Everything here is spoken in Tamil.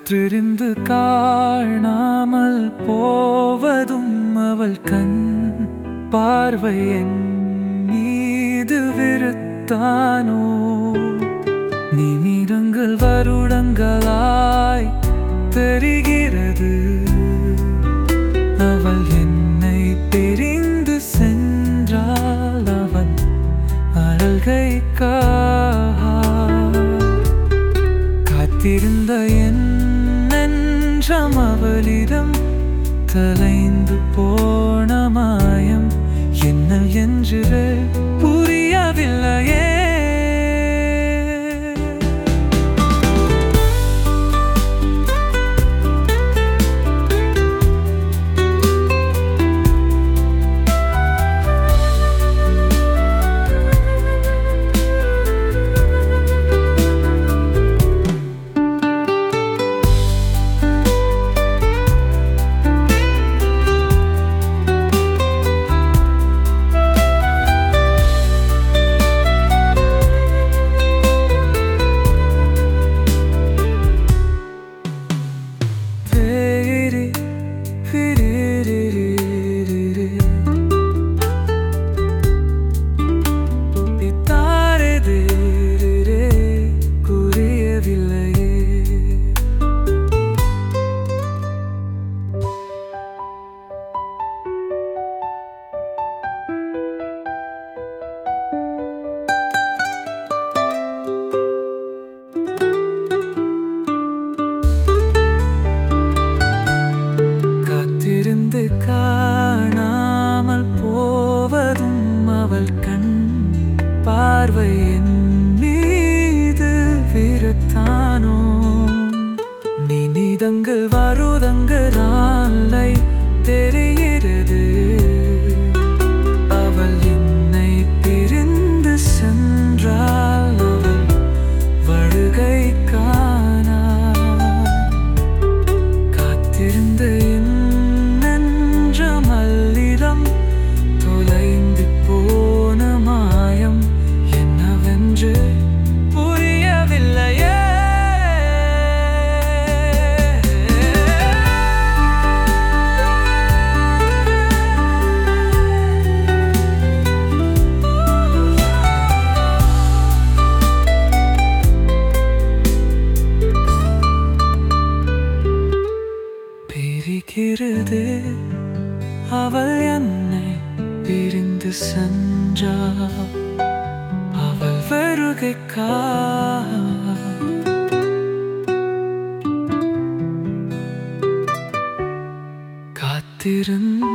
காற்றிருந்து காணாமல் போவதும் அவள் கண் பார்வை என் மீது விருத்தானோ நிமிடங்கள் வருடங்களாய் தெரிகிறது அவள் என்னை பிரிந்து சென்றால் அவன் அழகை காத்திருந்த என் நெஞ்சம் அவளிடம் கலைந்து போன மாயம் என்ன என்று புரியவில்லையே தேரி பிரிரிரிரிரி. பித்தாரே தேரிரே புரியவில்லையே காத்திருந்து காணாமல் போவதும் அவள் கண் பார்வை என் மீது விருத்தானோ நினிதங்கள் வருதங்களாலை தெரிகிறது அவள் என்னை பிரிந்து சென்றால் அவள் வருகை காணா காத்திருந்த என் நெஞ்சம் அல்லிடம் தொலைந்து போன மாயம் என்னவென்று புரியவில்லையே பிரிக்கிறது அவள் என்னை பிரிந்து சென்றாள் அவள் வருகைக்கா காத்திருந்த